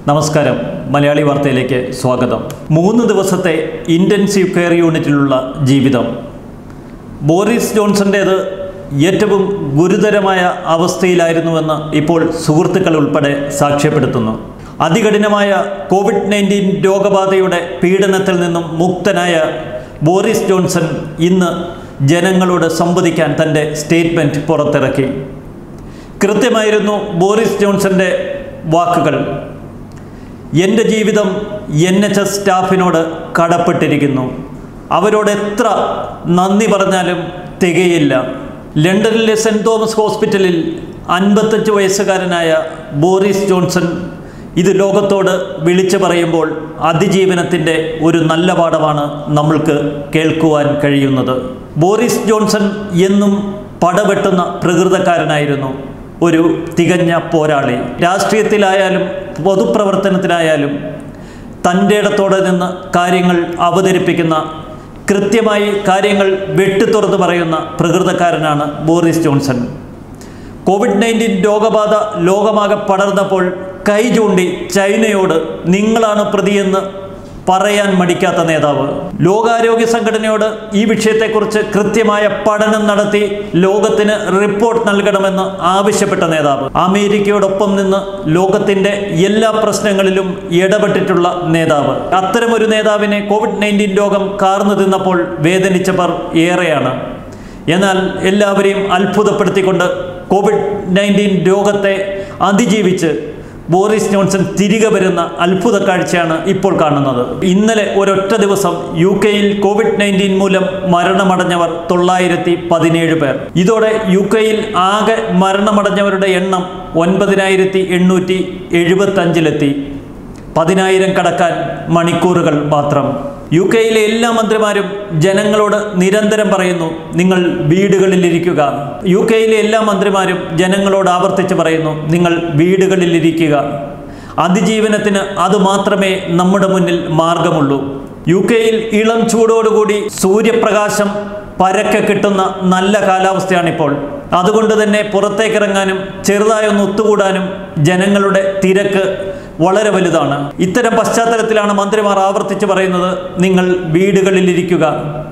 നമസ്കാരം മലയാളി വാർത്തയിലേക്ക് സ്വാഗതം മൂന്ന് ദിവസത്തെ ഇൻറ്റൻസീവ് കെയർ യൂണിറ്റിലുള്ള ജീവിതം ബോറിസ് ജോൺസൻ്റേത് ഏറ്റവും ഗുരുതരമായ അവസ്ഥയിലായിരുന്നുവെന്ന് ഇപ്പോൾ സുഹൃത്തുക്കൾ ഉൾപ്പെടെ സാക്ഷ്യപ്പെടുത്തുന്നു അതികഠിനമായ കോവിഡ് നയൻറ്റീൻ രോഗബാധയുടെ പീഡനത്തിൽ നിന്നും മുക്തനായ ബോറിസ് ജോൺസൺ ഇന്ന് ജനങ്ങളോട് സംവദിക്കാൻ തൻ്റെ സ്റ്റേറ്റ്മെൻറ്റ് പുറത്തിറക്കി കൃത്യമായിരുന്നു ബോറിസ് ജോൺസന്റെ വാക്കുകൾ എൻ്റെ ജീവിതം എൻ എച്ച് എസ് സ്റ്റാഫിനോട് കടപ്പെട്ടിരിക്കുന്നു അവരോട് എത്ര നന്ദി പറഞ്ഞാലും തികയില്ല ലണ്ടനിലെ സെൻറ് തോമസ് ഹോസ്പിറ്റലിൽ അൻപത്തഞ്ച് വയസ്സുകാരനായ ബോറിസ് ജോൺസൺ ഇത് ലോകത്തോട് വിളിച്ചു പറയുമ്പോൾ അതിജീവനത്തിൻ്റെ ഒരു നല്ല പാഠമാണ് നമ്മൾക്ക് കേൾക്കുവാൻ കഴിയുന്നത് ബോറിസ് ജോൺസൺ എന്നും പടവെട്ടുന്ന പ്രകൃതക്കാരനായിരുന്നു ഒരു തികഞ്ഞ പോരാളി രാഷ്ട്രീയത്തിലായാലും പൊതുപ്രവർത്തനത്തിലായാലും തൻ്റെ ഇടത്തോടെ നിന്ന് കാര്യങ്ങൾ അവതരിപ്പിക്കുന്ന കൃത്യമായി കാര്യങ്ങൾ വെട്ടിത്തുറന്ന് പറയുന്ന പ്രകൃതക്കാരനാണ് ബോറിസ് ജോൺസൺ കോവിഡ് നയൻറ്റീൻ രോഗബാധ ലോകമാകെ പടർന്നപ്പോൾ കൈ ചൂണ്ടി ചൈനയോട് നിങ്ങളാണ് പ്രതിയെന്ന് പറയാൻ മടിക്കാത്ത നേതാവ് ലോകാരോഗ്യ സംഘടനയോട് ഈ വിഷയത്തെക്കുറിച്ച് കൃത്യമായ പഠനം നടത്തി ലോകത്തിന് റിപ്പോർട്ട് നൽകണമെന്ന് ആവശ്യപ്പെട്ട നേതാവ് അമേരിക്കയോടൊപ്പം നിന്ന് ലോകത്തിന്റെ എല്ലാ പ്രശ്നങ്ങളിലും ഇടപെട്ടിട്ടുള്ള നേതാവ് അത്തരമൊരു നേതാവിനെ കോവിഡ് നയൻറ്റീൻ രോഗം കാർന്നു തിന്നപ്പോൾ വേദനിച്ചവർ ഏറെയാണ് എന്നാൽ എല്ലാവരെയും അത്ഭുതപ്പെടുത്തിക്കൊണ്ട് കോവിഡ് നയൻറ്റീൻ രോഗത്തെ അതിജീവിച്ച് ബോറിസ് ജോൺസൺ തിരികെ വരുന്ന അത്ഭുത കാഴ്ചയാണ് ഇപ്പോൾ കാണുന്നത് ഇന്നലെ ഒരൊറ്റ ദിവസം യു കെയിൽ കോവിഡ് നയൻറ്റീൻ മൂലം മരണമടഞ്ഞവർ തൊള്ളായിരത്തി പതിനേഴ് പേർ ഇതോടെ യു കെയിൽ ആകെ മരണമടഞ്ഞവരുടെ എണ്ണം ഒൻപതിനായിരത്തി എണ്ണൂറ്റി എഴുപത്തഞ്ചിലെത്തി പതിനായിരം കടക്കാൻ മണിക്കൂറുകൾ മാത്രം യു കെയിലെ എല്ലാ മന്ത്രിമാരും ജനങ്ങളോട് നിരന്തരം പറയുന്നു നിങ്ങൾ വീടുകളിലിരിക്കുക യു കെയിലെ എല്ലാ മന്ത്രിമാരും ജനങ്ങളോട് ആവർത്തിച്ച് പറയുന്നു നിങ്ങൾ വീടുകളിലിരിക്കുക അതിജീവനത്തിന് അത് മാത്രമേ നമ്മുടെ മുന്നിൽ മാർഗമുള്ളൂ യു കെയിൽ ഇളം ചൂടോടുകൂടി സൂര്യപ്രകാശം പരക്കെ കിട്ടുന്ന നല്ല കാലാവസ്ഥയാണിപ്പോൾ അതുകൊണ്ട് തന്നെ പുറത്തേക്കിറങ്ങാനും ചെറുതായൊന്ന് ഒത്തുകൂടാനും ജനങ്ങളുടെ തിരക്ക് വളരെ വലുതാണ് ഇത്തരം പശ്ചാത്തലത്തിലാണ് മന്ത്രിമാർ ആവർത്തിച്ച് പറയുന്നത് നിങ്ങൾ വീടുകളിലിരിക്കുക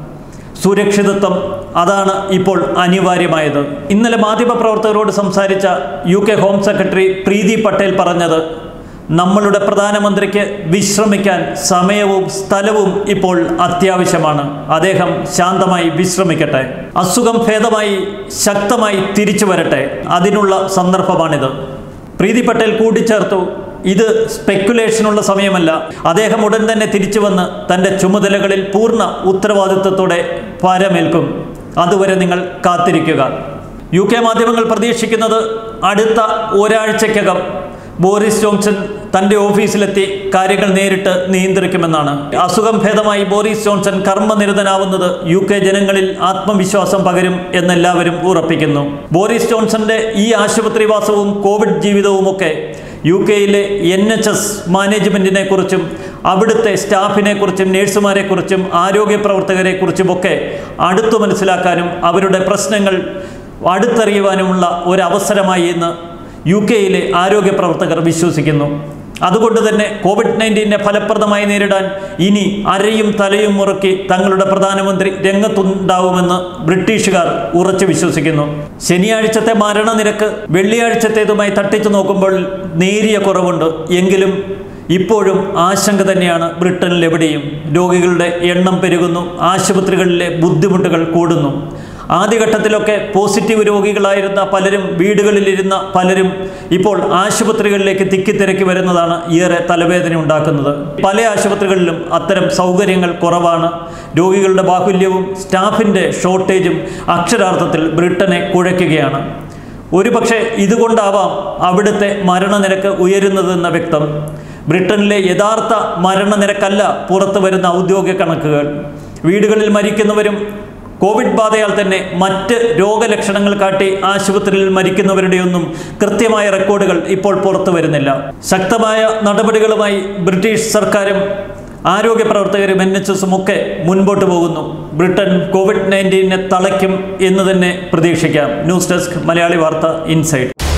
സുരക്ഷിതത്വം അതാണ് ഇപ്പോൾ അനിവാര്യമായത് ഇന്നലെ മാധ്യമപ്രവർത്തകരോട് സംസാരിച്ച U K home secretary Priti Patel പറഞ്ഞത് നമ്മളുടെ പ്രധാനമന്ത്രിക്ക് വിശ്രമിക്കാൻ സമയവും സ്ഥലവും ഇപ്പോൾ അത്യാവശ്യമാണ് അദ്ദേഹം ശാന്തമായി വിശ്രമിക്കട്ടെ അസുഖം ഭേദമായി ശക്തമായി തിരിച്ചു വരട്ടെ അതിനുള്ള സന്ദർഭമാണിത് പ്രീതി പട്ടേൽ കൂട്ടിച്ചേർത്തു ഇത് സ്പെക്കുലേഷനുള്ള സമയമല്ല അദ്ദേഹം ഉടൻ തന്നെ തിരിച്ചു വന്ന് തൻ്റെ ചുമതലകളിൽ പൂർണ്ണ ഉത്തരവാദിത്വത്തോടെ പാരമേൽക്കും അതുവരെ നിങ്ങൾ കാത്തിരിക്കുക യു കെ മാധ്യമങ്ങൾ പ്രതീക്ഷിക്കുന്നത് അടുത്ത ഒരാഴ്ചക്കകം ബോറിസ് ജോൺസൺ തൻ്റെ ഓഫീസിലെത്തി കാര്യങ്ങൾ നേരിട്ട് നിയന്ത്രിക്കുമെന്നാണ് അസുഖം ഭേദമായി ബോറിസ് ജോൺസൺ കർമ്മനിരതനാവുന്നത് യു കെ ജനങ്ങളിൽ ആത്മവിശ്വാസം പകരും എന്നെല്ലാവരും ഉറപ്പിക്കുന്നു ബോറിസ് ജോൺസന്റെ ഈ ആശുപത്രിവാസവും കോവിഡ് ജീവിതവുമൊക്കെ യു കെയിലെ എൻ എച്ച് എസ് മാനേജ്മെൻറ്റിനെ കുറിച്ചും അവിടുത്തെ സ്റ്റാഫിനെ കുറിച്ചും നേഴ്സുമാരെ കുറിച്ചും ആരോഗ്യ പ്രവർത്തകരെ കുറിച്ചുമൊക്കെ അടുത്തു മനസ്സിലാക്കാനും അവരുടെ പ്രശ്നങ്ങൾ അടുത്തറിയുവാനുമുള്ള ഒരവസരമായി ഇന്ന് യു കെയിലെ ആരോഗ്യ പ്രവർത്തകർ വിശ്വസിക്കുന്നു അതുകൊണ്ട് തന്നെ കോവിഡ് നയൻറ്റീനെ ഫലപ്രദമായി നേരിടാൻ ഇനി അരയും തലയും മുറുക്കി തങ്ങളുടെ പ്രധാനമന്ത്രി രംഗത്തുണ്ടാവുമെന്ന് ബ്രിട്ടീഷുകാർ ഉറച്ചു വിശ്വസിക്കുന്നു ശനിയാഴ്ചത്തെ മരണനിരക്ക് വെള്ളിയാഴ്ചത്തേതുമായി തട്ടിച്ചു നോക്കുമ്പോൾ നേരിയ കുറവുണ്ട് എങ്കിലും ഇപ്പോഴും ആശങ്ക തന്നെയാണ് ബ്രിട്ടനിൽ എവിടെയും രോഗികളുടെ എണ്ണം പെരുകുന്നു ആശുപത്രികളിലെ ബുദ്ധിമുട്ടുകൾ കൂടുന്നു ആദ്യഘട്ടത്തിലൊക്കെ പോസിറ്റീവ് രോഗികളായിരുന്ന പലരും വീടുകളിലിരുന്ന പലരും ഇപ്പോൾ ആശുപത്രികളിലേക്ക് തിക്കിത്തിരക്കി വരുന്നതാണ് ഏറെ തലവേദന ഉണ്ടാക്കുന്നത് പല ആശുപത്രികളിലും അത്തരം സൗകര്യങ്ങൾ കുറവാണ് രോഗികളുടെ ബാഹുല്യവും സ്റ്റാഫിൻ്റെ ഷോർട്ടേജും അക്ഷരാർത്ഥത്തിൽ ബ്രിട്ടനെ കുഴയ്ക്കുകയാണ് ഒരുപക്ഷെ ഇതുകൊണ്ടാവാം അവിടുത്തെ മരണനിരക്ക് ഉയരുന്നതെന്ന വ്യക്തം ബ്രിട്ടനിലെ യഥാർത്ഥ മരണനിരക്കല്ല പുറത്തു വരുന്ന ഔദ്യോഗിക കണക്കുകൾ വീടുകളിൽ മരിക്കുന്നവരും കോവിഡ് ബാധയാൽ തന്നെ മറ്റ് രോഗലക്ഷണങ്ങൾ കാട്ടി ആശുപത്രിയിൽ മരിക്കുന്നവരുടെയൊന്നും കൃത്യമായ റെക്കോർഡുകൾ ഇപ്പോൾ പുറത്തു വരുന്നില്ല ശക്തമായ നടപടികളുമായി ബ്രിട്ടീഷ് സർക്കാരും ആരോഗ്യ പ്രവർത്തകരും എൻ എച്ച് എസും ഒക്കെ മുൻപോട്ട് പോകുന്നു ബ്രിട്ടൻ കോവിഡ് നയൻറ്റീനെ തളയ്ക്കും എന്ന് തന്നെ പ്രതീക്ഷിക്കാം ന്യൂസ് ഡെസ്ക് മലയാളി വാർത്ത ഇൻസൈറ്റ്